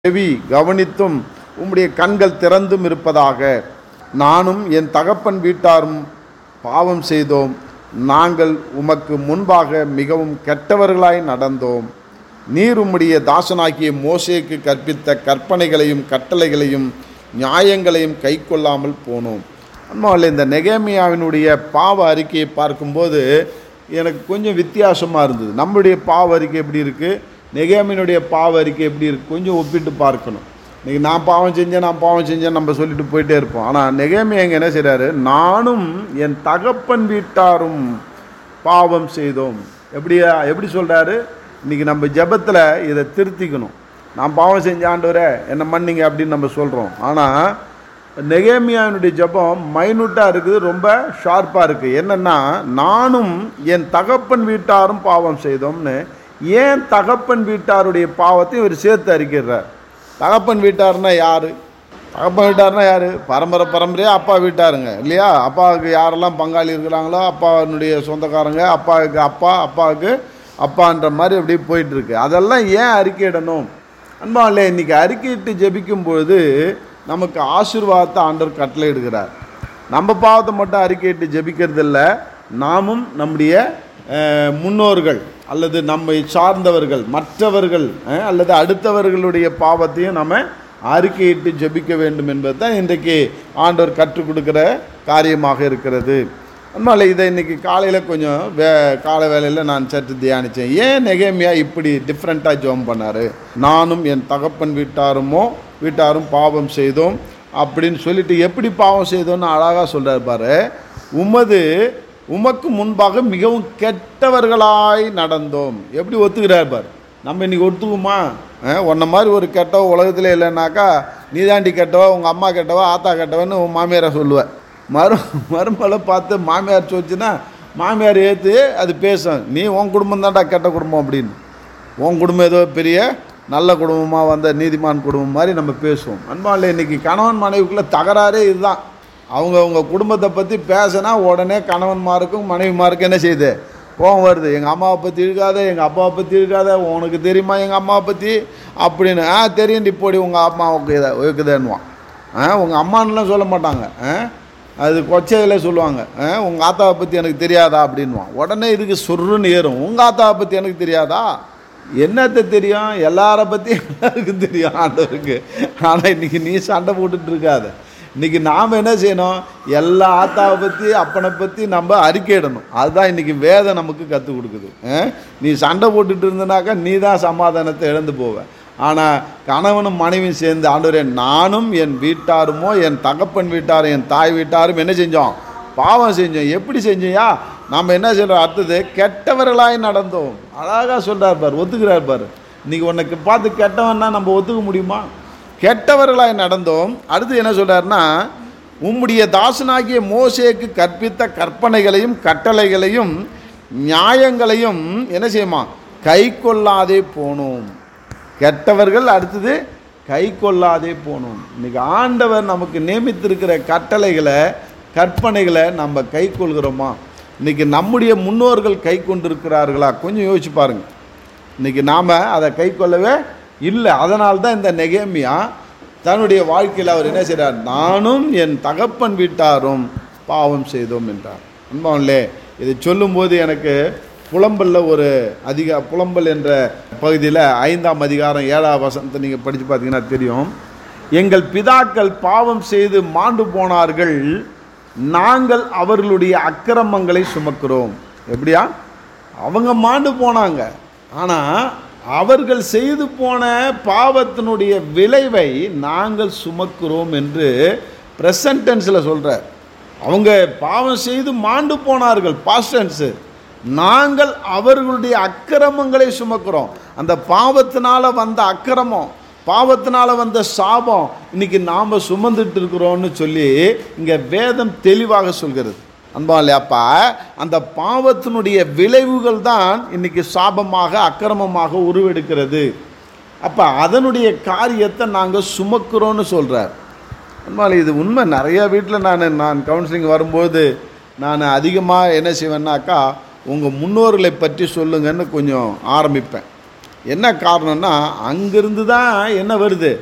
செவி கவனித்தும் உம்முடைய கண்கள் திறந்தும் இருப்பதாக நானும் என் தகப்பன் வீட்டாரும் பாவம் செய்தோம் நாங்கள் உமக்கு முன்பாக மிகவும் கெட்டவர்களாய் நடந்தோம் நீர் உம்முடைய தாசனாகிய மோசேக்கு கற்பித்த கற்பனைகளையும் கட்டளைகளையும் நியாயங்களையும் கைக்கொள்ளாமல் போனோம் அம்மாவில் இந்த நெகேமியாவினுடைய பாவ அறிக்கையை பார்க்கும்போது எனக்கு கொஞ்சம் வித்தியாசமாக இருந்தது நம்மளுடைய பாவ அறிக்கை எப்படி இருக்குது நெகேமினுடைய பாவ அறிக்கை எப்படி இருக்குது கொஞ்சம் ஒப்பிட்டு பார்க்கணும் இன்றைக்கி நான் பாவம் செஞ்சேன் நான் பாவம் செஞ்சேன் நம்ம சொல்லிட்டு போயிட்டே இருப்போம் ஆனால் நெகேமி எங்க என்ன செய்கிறாரு நானும் என் தகப்பன் வீட்டாரும் பாவம் செய்தோம் எப்படியா எப்படி சொல்கிறாரு இன்றைக்கி நம்ம ஜெபத்தில் இதை திருத்திக்கணும் நான் பாவம் செஞ்ச ஆண்டவரே என்னை மன்னிங்க அப்படின்னு நம்ம சொல்கிறோம் ஆனால் நெகேமியாவினுடைய ஜெபம் மைனூட்டாக இருக்குது ரொம்ப ஷார்ப்பாக இருக்குது என்னென்னா நானும் என் தகப்பன் வீட்டாரும் பாவம் செய்தோம்னு ஏன் தகப்பன் வீட்டாருடைய பாவத்தை இவர் சேர்த்து அறிக்கிறார் தகப்பன் வீட்டார்னா யார் தகப்பன் வீட்டார்னா யார் பரம்பரை பரம்பரையாக அப்பா வீட்டாருங்க இல்லையா அப்பாவுக்கு யாரெல்லாம் பங்காளி இருக்கிறாங்களோ அப்பாவினுடைய சொந்தக்காரங்க அப்பாவுக்கு அப்பா அப்பாவுக்கு அப்பான்ற மாதிரி அப்படியே போயிட்டுருக்கு அதெல்லாம் ஏன் அறிக்கையிடணும் அன்பா இல்லை இன்றைக்கி அறிக்கையிட்டு ஜெபிக்கும் பொழுது நமக்கு ஆசீர்வாதத்தை ஆண்டவர் கட்டளை இடுகிறார் நம்ம பாவத்தை மட்டும் அறிக்கையிட்டு ஜெபிக்கிறது இல்லை நாமும் நம்முடைய அஹ், முன்னோர்கள் அல்லது நம்மை சார்ந்தவர்கள் மற்றவர்கள் அஹ், அல்லது அடுத்தவர்களுடைய பாவத்தையும் நம்ம அறிக்கையிட்டு ஜெபிக்க வேண்டும் என்பது தான் இன்றைக்கு ஆண்டவர் கற்றுக் கொடுக்கிற காரியமாக இருக்கிறது அதனால் இதை இன்னைக்கு காலையில் கொஞ்சம் வே காலை வேலையில் நான் சற்று தியானித்தேன் ஏன் நெகேமியா இப்படி டிஃப்ரெண்ட்டாக ஜெபம் பண்ணார் நானும் என் தகப்பன் வீட்டாருமோ வீட்டாரும் பாவம் செய்தோம் அப்படின்னு சொல்லிட்டு எப்படி பாவம் செய்தோம்னு அழகாக சொல்கிறார் பாரு உமது உமக்கு முன்பாக மிகவும் கெட்டவர்களாய் நடந்தோம் எப்படி ஒத்துக்கிறார் பார் நம்ம இன்னைக்கு ஒத்துக்குமா அஹ், உன்ன மாதிரி ஒரு கெட்டவ உலகத்தில் இல்லைன்னாக்கா நீதாண்டி கெட்டவா உங்கள் அம்மா கெட்டவா ஆத்தா கெட்டவன்னு உன் மாமியாரை சொல்லுவேன் மறு மருமகளை பார்த்து மாமியார் சொல்லிச்சுன்னா மாமியார் ஏற்று அது பேசும் நீ உன் குடும்பம் தான்டா கெட்ட குடும்பம் அப்படின்னு உன் குடும்பம் ஏதோ பெரிய நல்ல குடும்பமாக வந்த நீதிமான் குடும்பம் மாதிரி நம்ம பேசுவோம் அன்பாவில் இன்னைக்கு கணவன் மனைவிக்குள்ளே தகராறே இதுதான் அவங்க அவங்க குடும்பத்தை பற்றி பேசினா உடனே கணவன்மாருக்கும் மனைவிமாருக்கும் என்ன செய்யுது கோவம் வருது எங்கள் அம்மாவை பற்றி இருக்காத எங்கள் அப்பாவை பற்றி இருக்காத உனக்கு தெரியுமா எங்கள் அம்மாவை பற்றி அப்படின்னு ஆ தெரியும் இப்போடி உங்கள் அம்மாவுக்கு இதை இருக்குதுன்னுவான் ஆ உங்கள் அம்மான்னுலாம் சொல்ல மாட்டாங்க ஆ அது கொச்சையில் சொல்லுவாங்க ஆ உங்கள் ஆத்தாவை பற்றி எனக்கு தெரியாதா அப்படின்வான் உடனே இதுக்கு சொருன்னு ஏறும் உங்கள் ஆத்தாவை பற்றி எனக்கு தெரியாதா என்னத்தை தெரியும் எல்லாரை பற்றி எல்லாருக்கும் தெரியும் ஆண்டவருக்கு ஆனால் இன்னைக்கு நீ சண்டை போட்டுட்டு இருக்காத இன்னைக்கு நாம் என்ன செய்யணும் எல்லா ஆத்தாவை பற்றி அப்பனை பற்றி நம்ம அறிக்கையிடணும் அதுதான் இன்னைக்கு வேதம் நமக்கு கற்றுக் கொடுக்குது ஆ? நீ சண்டை போட்டுட்டு இருந்தனாக்கா நீ தான் சமாதானத்தை இழந்து போவ ஆனால் கணவனும் மனைவியும் சேர்ந்து ஆண்டவரே நானும் என் வீட்டாருமோ என் தகப்பன் வீட்டாரும் என் தாய் வீட்டாரும் என்ன செஞ்சோம் பாவம் செஞ்சோம் எப்படி செஞ்சோயா நாம் என்ன சொல்கிறோம் அடுத்தது கெட்டவர்களாய் நடந்தோம் அழகாக சொல்கிறார் பார் ஒத்துக்கிறார் பார் இன்னைக்கு உனக்கு பார்த்து கெட்டவன்னா நம்ம ஒத்துக்க முடியுமா கெட்டவர்களாய் நடந்தோம் அடுத்து என்ன சொல்றாருன்னா உம்முடைய தாசனாகிய மோசேக்கு கற்பித்த கற்பனைகளையும் கட்டளைகளையும் நியாயங்களையும் என்ன செய்யுமா கை கொள்ளாதே போனோம் கெட்டவர்கள் அடுத்தது கை கொள்ளாதே போனோம் இன்னைக்கு ஆண்டவர் நமக்கு நியமித்திருக்கிற கட்டளைகளை கற்பனைகளை நம்ம கை கொள்கிறோமா இன்னைக்கு நம்முடைய முன்னோர்கள் கை கொண்டிருக்கிறார்களா கொஞ்சம் யோசிச்சு பாருங்க இன்னைக்கு நாம் அதை கை கொள்ளவே இல்லை அதனால தான் இந்த நெகேமியா தன்னுடைய வாழ்க்கையில் அவர் என்ன செய்கிறார் நானும் என் தகப்பன் வீட்டாரும் பாவம் செய்தோம் என்றார் அன்பாவன்லே இதை சொல்லும்போது எனக்கு புலம்பல்ல ஒரு அதிக புலம்பல் என்ற பகுதியில் ஐந்தாம் அதிகாரம் ஏழாம் வசனத்தை நீங்கள் படித்து பார்த்தீங்கன்னா தெரியும் எங்கள் பிதாக்கள் பாவம் செய்து மாண்டு போனார்கள் நாங்கள் அவர்களுடைய அக்கிரமங்களை சுமக்கிறோம் எப்படியா அவங்க மாண்டு போனாங்க ஆனால் அவர்கள் செய்து போன பாவத்தினுடைய விளைவை நாங்கள் சுமக்கிறோம் என்று ப்ரெசன்ட் டென்ஸில் சொல்கிறார் அவங்க பாவம் செய்து மாண்டு போனார்கள் பாஸ்ட் டென்ஸு நாங்கள் அவர்களுடைய அக்கிரமங்களை சுமக்கிறோம் அந்த பாவத்தினால வந்த அக்கிரமம் பாவத்தினால வந்த சாபம் இன்னைக்கு நாம் சுமந்துட்டு இருக்கிறோம்னு சொல்லி இங்கே வேதம் தெளிவாக சொல்கிறது அன்பாலே அப்பா அந்த பாவத்தினுடைய விளைவுகள் தான் இன்னைக்கு சாபமாக அக்கிரமமாக உருவெடுக்கிறது அப்போ அதனுடைய காரியத்தை நாங்கள் சுமக்கிறோன்னு சொல்கிறார் அன்பாலே இது உண்மை நிறைய வீட்டில் நான் நான் கவுன்சிலிங் வரும்போது நான் அதிகமாக என்ன செய்வேன்னாக்கா உங்கள் முன்னோர்களை பற்றி சொல்லுங்கன்னு கொஞ்சம் ஆரம்பிப்பேன் என்ன காரணம்னா அங்கிருந்து தான் என்ன வருது